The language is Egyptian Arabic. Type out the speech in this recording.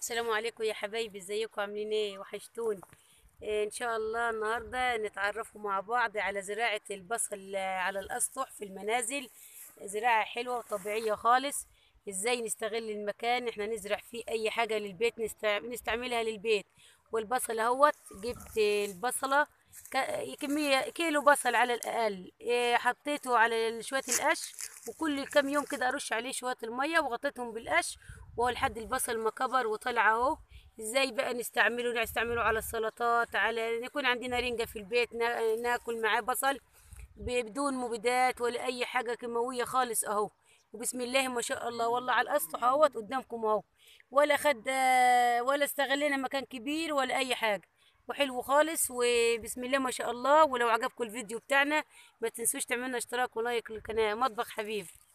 السلام عليكم يا حبايبي ازيكم عاملين ايه وحشتوني إيه ان شاء الله النهارده نتعرفوا مع بعض على زراعه البصل آه، على الاسطح في المنازل زراعه حلوه وطبيعيه خالص ازاي نستغل المكان احنا نزرع فيه اي حاجه للبيت نستع... نستعملها للبيت والبصل اهوت جبت البصله ك- كميه كيلو بصل على الاقل إيه حطيته على شويه القش وكل كام يوم كده ارش عليه شويه الميه وغطيتهم بالقش وهو لحد البصل ما كبر وطلع اهو ازاي بقى نستعمله نستعمله على السلطات على يكون عندنا رنجة في البيت نا- ناكل معاه بصل ب- بدون مبيدات ولا اي حاجة كيماوية خالص اهو وبسم الله ما شاء الله والله على الاسطح اهوت قدامكم اهو ولا خد ولا استغلينا مكان كبير ولا اي حاجة وحلو خالص وبسم الله ما شاء الله ولو عجبكم الفيديو بتاعنا ما تنسوش تعملنا اشتراك ولايك للقناة مطبخ حبيب